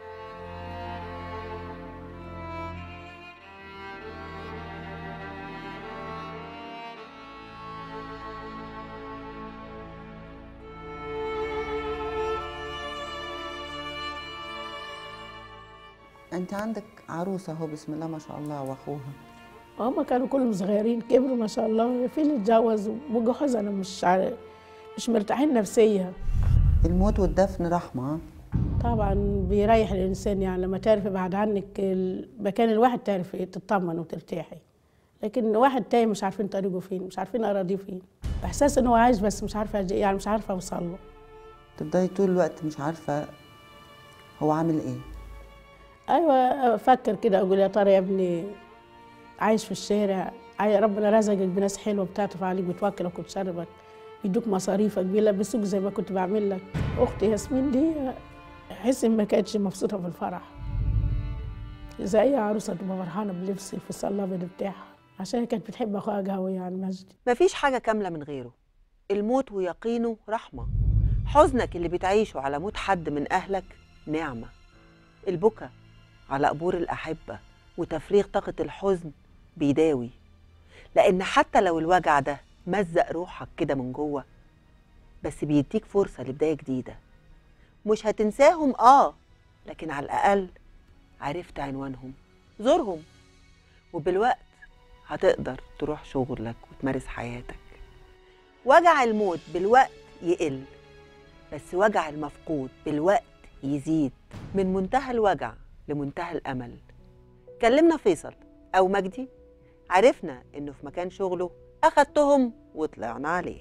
انت عندك عروسه اهو بسم الله ما شاء الله واخوها هما كانوا كلهم صغيرين كبروا ما شاء الله في اللي اتجوز وجوز انا مش عارف مش مرتاحين نفسيا الموت والدفن رحمه طبعا بيريح الانسان يعني لما تعرفي بعد عنك المكان الواحد تعرفي تطمن وترتاحي لكن واحد تايه مش عارفين طريقه فين مش عارفين اراضيه فين احساس ان هو عايش بس مش عارفه أجي- يعني مش عارفه اوصل له تفضلي طول الوقت مش عارفه هو عامل ايه ايوه افكر كده اقول يا ترى يا ابني عايش في الشارع عاي- ربنا رزقك بناس حلوه بتعطف عليك بتوكلك وتشربك يدوك مصاريفك بيلبسوك زي ما كنت بعمل لك اختي ياسمين دي احس ان ما كانتش مبسوطه في الفرح زي اي عروسه تبقى فرحانه بلبس الفستان الابيض بتاعها عشان هي كانت بتحب اخوها قوي يعني مجدي مفيش حاجة كاملة من غيره الموت ويقينه رحمة حزنك اللي بتعيشه على موت حد من أهلك نعمة البكا على قبور الأحبة وتفريغ طاقة الحزن بيداوي لأن حتى لو الوجع ده مزق روحك كده من جوه بس بيديك فرصة لبداية جديدة مش هتنساهم آه لكن على الأقل عرفت عنوانهم زورهم وبالوقت هتقدر تروح شغلك وتمارس حياتك وجع الموت بالوقت يقل بس وجع المفقود بالوقت يزيد من منتهى الوجع لمنتهى الأمل كلمنا فيصل أو مجدي عرفنا إنه في مكان شغله أخدتهم وطلعنا عليه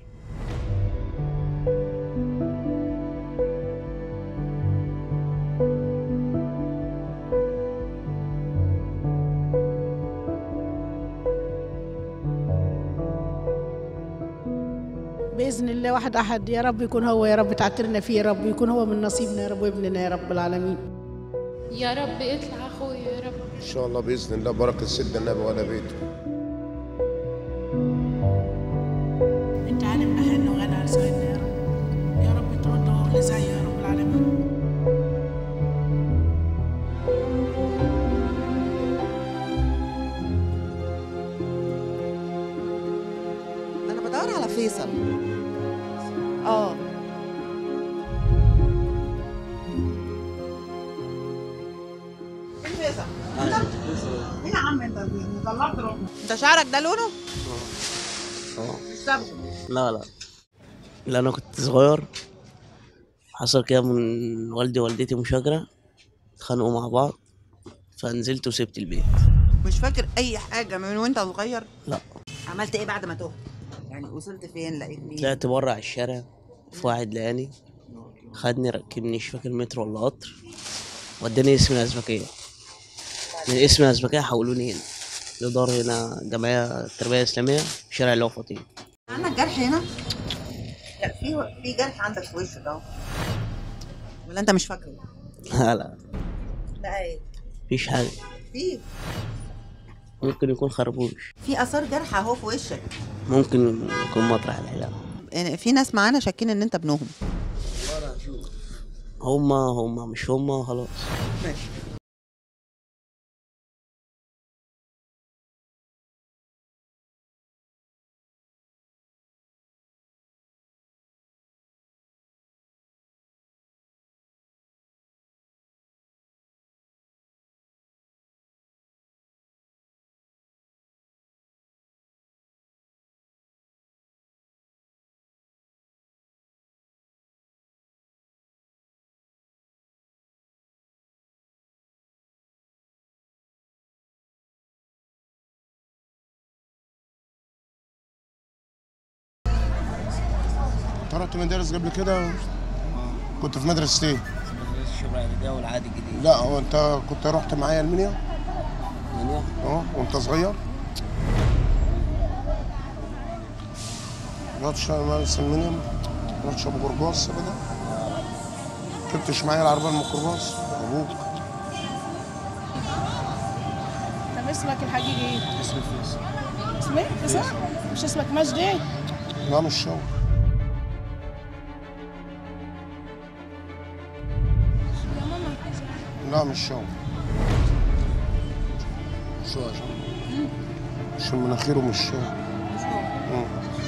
باذن الله واحد احد يا رب يكون هو يا رب تعترنا فيه يا رب يكون هو من نصيبنا يا رب وابننا يا رب العالمين يا رب اطلع اخويا يا رب ان شاء الله باذن الله بركه سيدنا النبي ولا بيته كل سعي يا رب العالمين انا بدور على فيصل اه ايه يا عم انت طلعت روحك انت شعرك ده لونه اه مش سبب لا لا لا انا كنت صغير حصل كده من والدي ووالدتي مشاجرة اتخانقوا مع بعض فنزلت وسبت البيت مش فاكر اي حاجه من وانت صغير لا عملت ايه بعد ما تهت يعني وصلت فين لقيت مين طلعت بره على الشارع في واحد لقاني خدني ركبني مش فاكر مترو ولا قطر وداني اسم الأزبكية من اسم الأزبكية حولوني هنا لدار هنا جمعية التربية الإسلامية في شارع اللي هو فاطمة عندك جرح هنا لا في في جرح عندك في وشك اهو ولا انت مش فاكره لا لا لا ايه مفيش حاجة في ممكن يكون خربوش في اثار جرح اهو في وشك ممكن يكون مطرح الحلاقة يعني في ناس معانا شاكين ان انت ابنهم هما هما مش هما خلاص ماشي انت رحت مدارس قبل كده كنت في مدرسة ايه؟ الشبرا ده والعادي الجديد لا هو انت كنت رحت معايا المنيا منيا اه وانت صغير رحتش مدرسة المنيا رحتش ابو قرباص ابدا كنتش معايا العربية الميكروباص ابوك طب اسمك الحقيقي ايه؟ اسمي فيصل اسمك فيصل؟ مش اسمك مجدي؟ لا مش شو يا ماما لا مش شو شو عشان عشان مناخيره مش شو مم.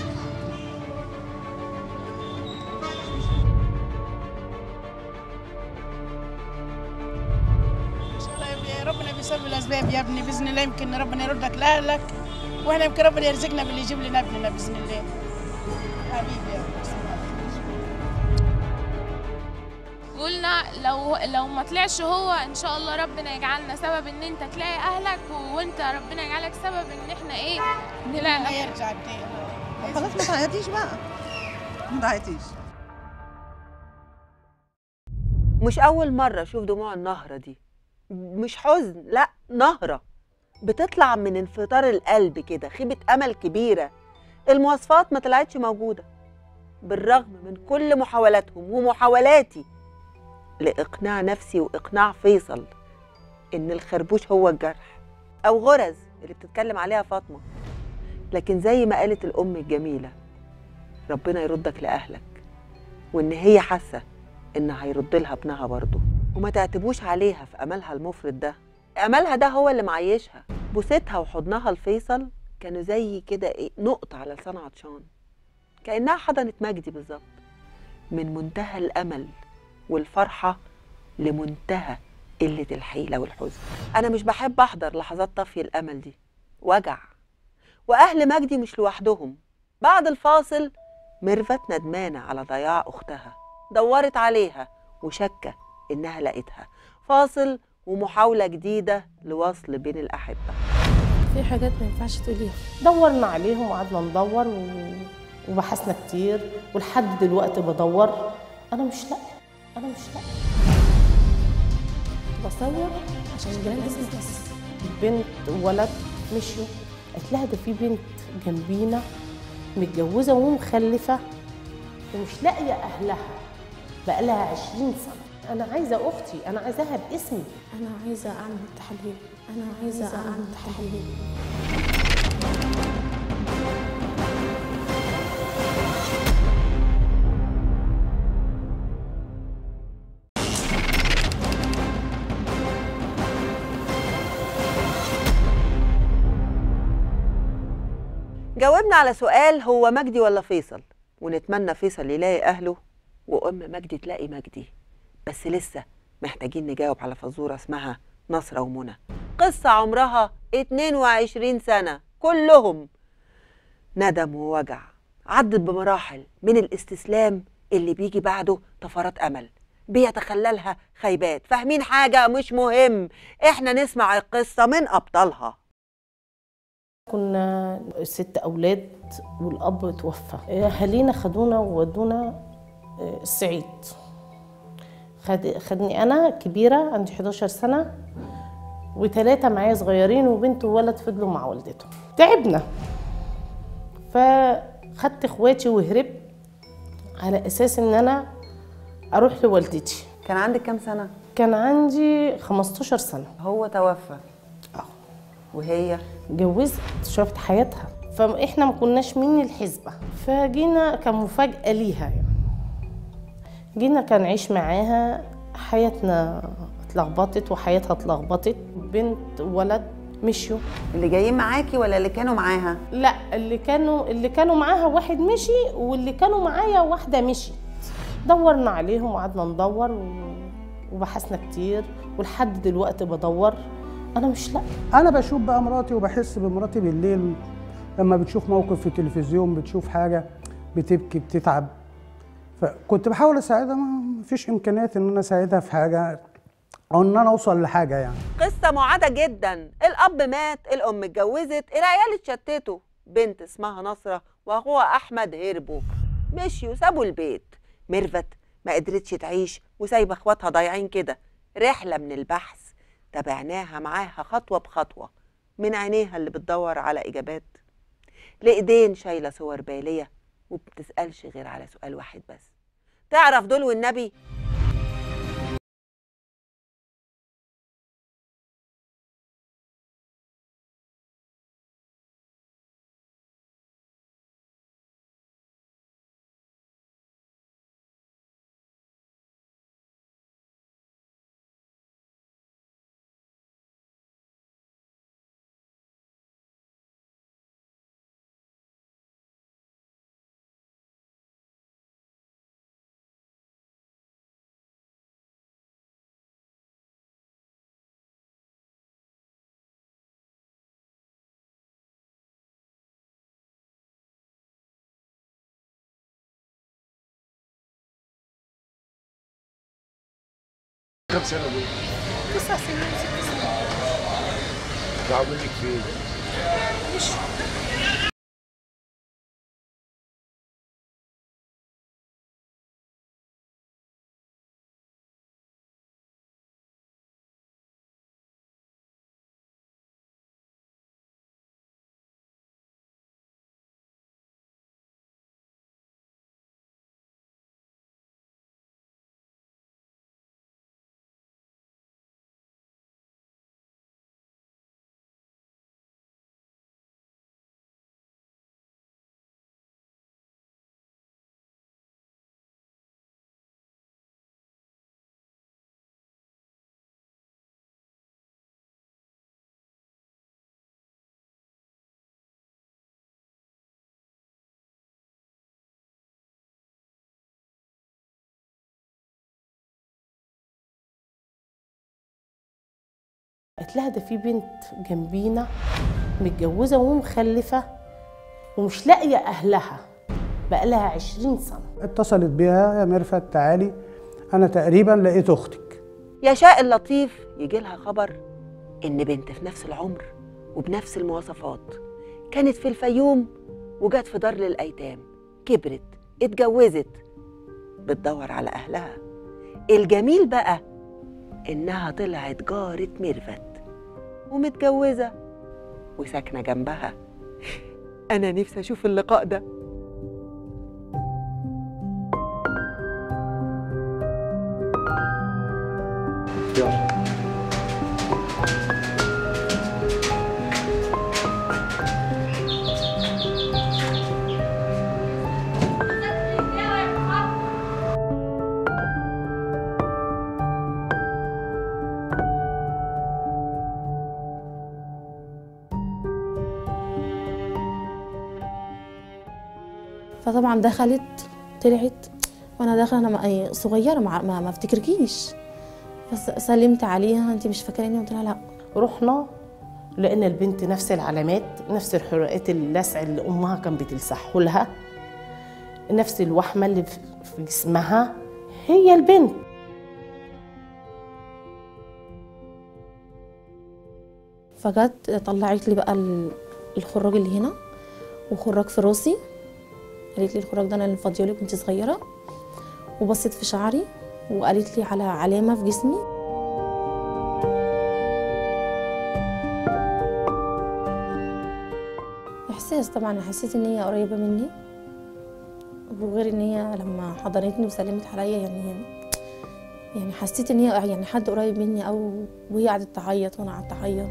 ان شاء الله يا ربنا بيسبب الاسباب يا ابني باذن الله يمكن ربنا يردك لاهلك واحنا يمكن ربنا يرزقنا باللي يجيب لنا ابننا باذن الله حبيبي يا رب. قلنا لو لو ما طلعش هو ان شاء الله ربنا يجعلنا سبب ان انت تلاقي اهلك وانت ربنا يجعلك سبب ان احنا ايه نلاقي يرجع تاني خلاص ما تعيطيش بقى ما تعيطيش مش أول مرة أشوف دموع النهرة دي مش حزن لا نهرة بتطلع من انفطار القلب كده خيبة أمل كبيرة المواصفات ما طلعتش موجودة بالرغم من كل محاولاتهم ومحاولاتي لإقناع نفسي وإقناع فيصل إن الخربوش هو الجرح أو غرز اللي بتتكلم عليها فاطمة لكن زي ما قالت الأم الجميلة ربنا يردك لأهلك وإن هي حاسة إن هيرد لها ابنها برضه وما تعتبوش عليها في أملها المفرط ده أملها ده هو اللي معيشها بوستها وحضنها لفيصل كانوا زي كده إيه نقطة على لسان عطشان كأنها حضنت مجدي بالظبط من منتهى الأمل والفرحة لمنتهى قلة الحيلة والحزن أنا مش بحب أحضر لحظات طفي الأمل دي وجع وأهل مجدي مش لوحدهم بعد الفاصل ميرفت ندمانة على ضياع أختها دورت عليها وشكة إنها لقيتها فاصل ومحاولة جديدة لوصل بين الأحبة في حاجات ما ينفعش تقوليها دورنا عليهم وقعدنا ندور و... وبحثنا كتير ولحد دلوقتي بدور انا مش لاقيه انا مش لاقيه بصور عشان الجيران اسمي بس بنت وولد مشيوا قالت لها ده في بنت جنبينا متجوزه ومخلفه ومش لاقيه اهلها بقى لها 20 سنه انا عايزه اختي انا عايزاها باسمي انا عايزه اعمل تحاليل انا عايزه اعمل تحاليل جاوبنا على سؤال هو مجدي ولا فيصل ونتمنى فيصل يلاقي أهله وأم مجدي تلاقي مجدي بس لسه محتاجين نجاوب على فزورة اسمها نصرة ومنى قصة عمرها 22 سنة كلهم ندم ووجع عدت بمراحل من الاستسلام اللي بيجي بعده طفرات أمل بيتخللها خيبات فاهمين حاجة مش مهم احنا نسمع القصة من أبطالها كنا ست أولاد والأب توفى أهالينا خدونا وودونا الصعيد خد خدني أنا كبيرة عندي 11 سنة وثلاثة معايا صغيرين وبنت وولد فضلوا مع والدتهم تعبنا فخدت اخواتي وهربت على اساس ان انا اروح لوالدتي كان عندك كام سنة؟ كان عندي 15 سنة هو توفى اه وهي اتجوزت شافت حياتها فاحنا ما كناش من الحسبة فجينا كان مفاجأة ليها يعني جينا كان عيش معاها حياتنا اتلخبطت وحياتها اتلخبطت بنت وولد مشيوا اللي جايين معاكي ولا اللي كانوا معاها؟ لا اللي كانوا اللي كانوا معاها واحد مشي واللي كانوا معايا واحدة مشي دورنا عليهم وقعدنا ندور و... وبحثنا كتير ولحد دلوقتي بدور انا مش لا انا بشوف بقى مراتي وبحس بمراتي بالليل لما بتشوف موقف في التلفزيون بتشوف حاجه بتبكي بتتعب فكنت بحاول اساعدها ما فيش امكانيات ان انا اساعدها في حاجه او ان انا اوصل لحاجه يعني قصة معادة جدا الأب مات الأم اتجوزت العيال اتشتتوا بنت اسمها نصرة وأخوها أحمد هربوا مشيوا سابوا البيت ميرفت ما قدرتش تعيش وسايبة اخواتها ضايعين كده رحلة من البحث تابعناها معاها خطوة بخطوة من عينيها اللي بتدور على إجابات لإيدين شايلة صور بالية وبتسألش غير على سؤال واحد بس تعرف دول والنبي كم سنة دول؟ تسع سنين ست سنين ضاعوا منك فين؟ مش قالت لها ده في بنت جنبينا متجوزة ومخلفة ومش لاقية أهلها بقالها عشرين سنة اتصلت بيها يا ميرفت تعالي انا تقريبا لقيت اختك يشاء اللطيف يجي لها خبر إن بنت في نفس العمر وبنفس المواصفات كانت في الفيوم وجت في دار للأيتام كبرت اتجوزت بتدور على أهلها الجميل بقى إنها طلعت جارة ميرفت ومتجوزة وساكنة جنبها أنا نفسي أشوف اللقاء ده يلا فطبعا دخلت طلعت وانا داخله انا ما- إيه، صغيره ما, ما, ما افتكركيش فسلمت عليها انت مش فاكراني قلت لها لا رحنا لقينا البنت نفس العلامات نفس الحرقات اللسع اللي امها كان بتلسعه لها نفس الوحمه اللي في في جسمها هي البنت فجت طلعت لي بقى ال- الخراج اللي هنا وخراج في راسي قالت لي الخراج ده انا اللي فاضيه لك وانت صغيره وبصت في شعري وقالت لي على علامه في جسمي احساس طبعا حسيت ان هي قريبه مني وغير ان هي لما حضنتني وسلمت عليا يعني يعني حسيت ان هي يعني حد قريب مني او وهي قعدت تعيط وانا قعدت اعيط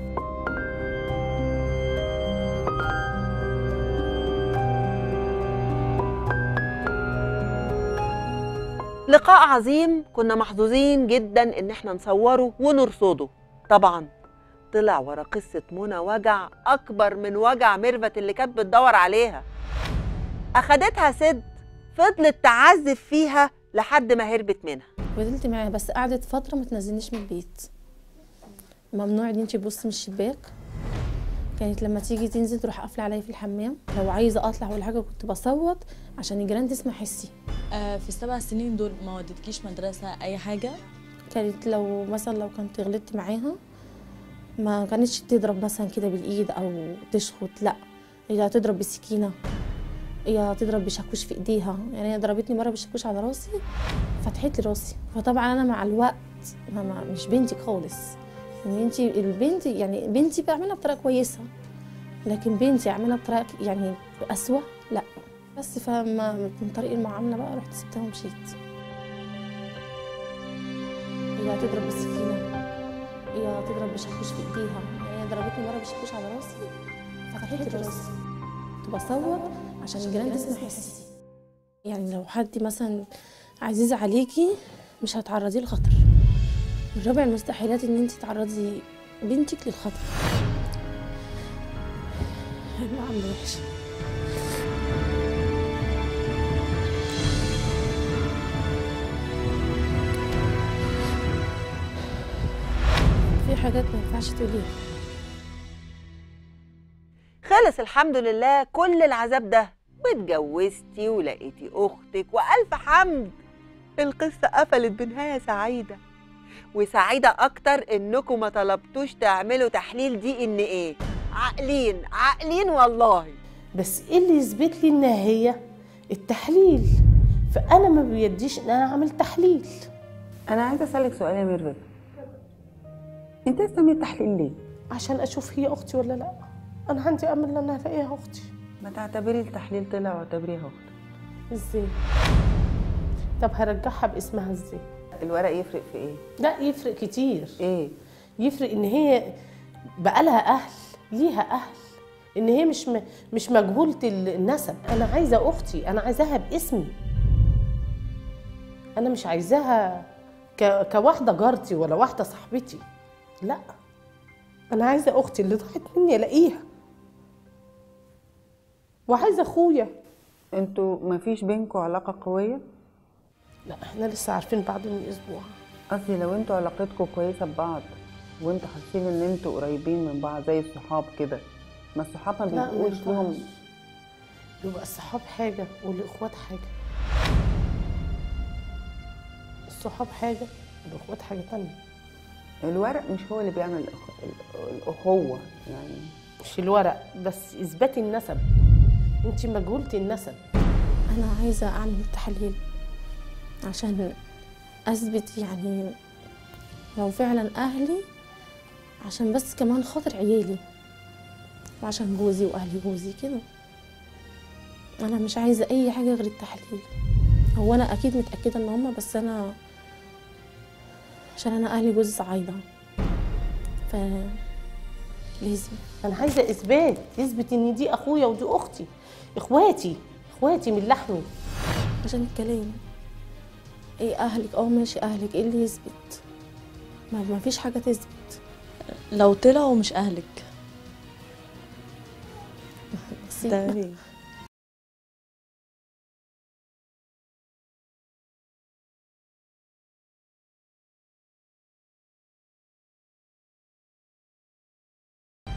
لقاء عظيم كنا محظوظين جدا ان احنا نصوره ونرصده طبعا طلع ورا قصة منى وجع أكبر من وجع ميرفت اللي كانت بتدور عليها أخدتها سد فضلت تعذب فيها لحد ما هربت منها فضلت معاها بس قعدت فتره ما تنزلنيش من البيت ممنوع ان انت تبصي من الشباك كانت لما تيجي تنزل تروح قافله عليا في الحمام لو عايزه اطلع ولا حاجه كنت بصوت عشان الجيران تسمع حسي آه، في السبع سنين دول ما وديتكيش مدرسة أي حاجة كانت لو مثلا لو كنت غلطت معاها ما كانتش تضرب مثلا كده بالايد او تشخط لا هي تضرب بسكينه هي تضرب بشاكوش في ايديها يعني هي ضربتني مره بشاكوش على راسي فتحت لي راسي فطبعا انا مع الوقت ما ما مش بنتي خالص يعني انت البنت يعني بنتي بعملها بطريقه كويسه لكن بنتي اعملها بطريقه يعني اسوأ لا بس فما من طريق المعامله بقى رحت سبتها ومشيت هي تضرب بالسكينه هي تضرب بشاكوش في ايديها يعني هي ضربتني مره بشاكوش على راسي فتحت لي راسي كنت بصوت عشان الجيران تسمع حسي يعني لو حد مثلا عزيز عليكي مش هتعرضيه لخطر من رابع المستحيلات ان انت تعرضي بنتك للخطر المعامله وحشه في حاجات ما ينفعش تقوليها خلص الحمد لله كل العذاب ده واتجوزتي ولقيتي اختك والف حمد القصه قفلت بنهايه سعيده وسعيده اكتر انكم ما طلبتوش تعملوا تحليل دي ان ايه عاقلين عاقلين والله بس ايه اللي يثبت لي انها هي التحليل فانا ما بيديش ان انا اعمل تحليل انا عايزه اسالك سؤال يا ميرفت انت استعملي التحليل ليه عشان اشوف هي اختي ولا لا انا عندي امل ان انا الاقيها اختي ما تعتبري التحليل طلع واعتبريها اختك ازاي طب هرجعها باسمها ازاي الورق يفرق في ايه لا يفرق كتير ايه يفرق ان هي بقالها اهل ليها اهل ان هي مش م... مش مجهوله النسب انا عايزه اختي انا عايزاها باسمي انا مش عايزاها ك... كواحده جارتي ولا واحده صاحبتي لا انا عايزه اختي اللي ضاعت مني الاقيها وعايزه اخويا انتوا ما فيش بينكم علاقه قويه لا احنا لسه عارفين بعض من اسبوع قصدي لو انتوا علاقتكم كويسه ببعض وانتوا حاسين ان انتوا قريبين من بعض زي الصحاب كده ما الصحاب ما لا، ما بيبقوش ينفعش. لهم يبقى الصحاب حاجه والاخوات حاجه الصحاب حاجه والاخوات حاجه تانية الورق مش هو اللي بيعمل الأخ- ال- الاخوه يعني مش الورق بس اثبات النسب انت مجهوله النسب انا عايزه اعمل تحليل عشان اثبت يعني لو فعلا اهلي عشان بس كمان خاطر عيالي وعشان جوزي واهلي جوزي كده انا مش عايزه اي حاجه غير التحليل هو انا اكيد متاكده ان هما بس انا عشان انا اهلي جوزي صعايده ف لازم انا عايزه اثبات يثبت ان دي اخويا ودي اختي اخواتي اخواتي من لحمي عشان الكلام ايه اهلك اه ماشي اهلك ايه اللي يثبت ما ما فيش حاجه تثبت لو طلعوا مش أهلك بس تعملي إيه؟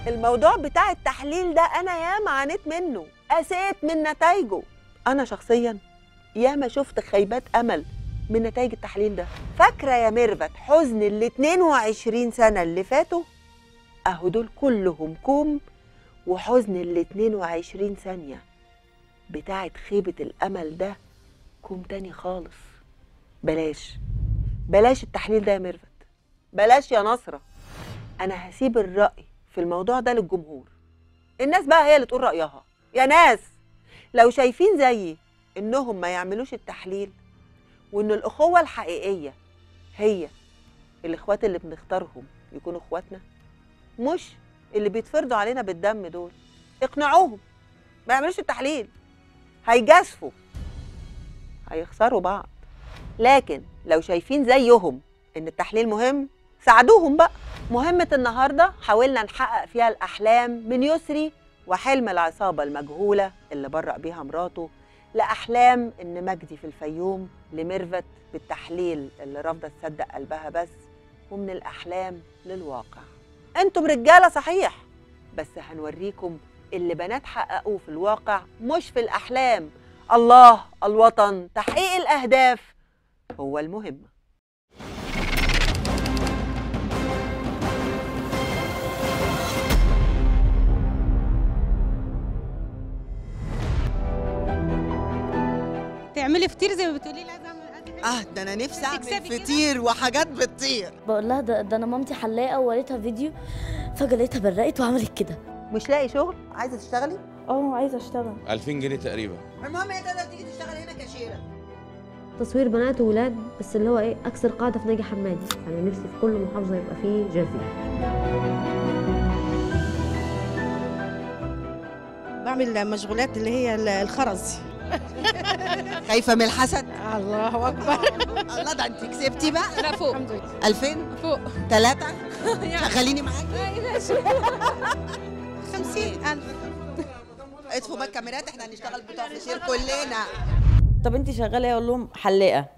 الموضوع بتاع التحليل ده انا ياما عانيت منه قسيت من نتائجه انا شخصيا ياما شفت خيبات امل من نتائج التحليل ده فاكره يا ميرفت حزن ال 22 سنه اللي فاتوا اهو دول كلهم كوم وحزن ال 22 ثانيه بتاعت خيبه الامل ده كوم تاني خالص بلاش بلاش التحليل ده يا ميرفت بلاش يا نصرة أنا هسيب الرأي في الموضوع ده للجمهور الناس بقى هي اللي تقول رأيها يا ناس لو شايفين زيي إنهم ما يعملوش التحليل وإن الأخوة الحقيقية هي الإخوات اللي بنختارهم يكونوا إخواتنا مش اللي بيتفرضوا علينا بالدم دول اقنعوهم ما يعملوش التحليل هيجازفوا هيخسروا بعض لكن لو شايفين زيهم ان التحليل مهم ساعدوهم بقى مهمة النهاردة حاولنا نحقق فيها الأحلام من يسري وحلم العصابة المجهولة اللي برأ بيها مراته لأحلام إن مجدي في الفيوم لميرفت بالتحليل اللي رافضة تصدق قلبها بس ومن الأحلام للواقع أنتم رجالة صحيح بس هنوريكم اللي بنات حققوه في الواقع مش في الأحلام الله الوطن تحقيق الأهداف هو المهم تعملي فطير زي ما بتقولي لازم اه ده انا نفسي اعمل فطير وحاجات بتطير بقول لها ده, ده انا مامتي حلاقه ووريتها فيديو فجاه لقيتها برقت وعملت كده مش لاقي شغل عايزه تشتغلي اه عايزه اشتغل 2000 جنيه تقريبا المهم هي تقدر تيجي تشتغل هنا كاشيره تصوير بنات وولاد بس اللي هو ايه اكثر قاعده في ناجي حمادي يعني نفسي في كل محافظه يبقى فيه جافي بعمل مشغولات اللي هي الخرز خايفه من الحسد الله اكبر الله ده انت كسبتي بقى لا فوق الحمد لله 2000 فوق ثلاثة يعني. شغليني معاكي ماشي 50000 اطفوا بقى الكاميرات احنا هنشتغل بتوع فشير كلنا طب انت شغاله ايه اقول لهم حلاقه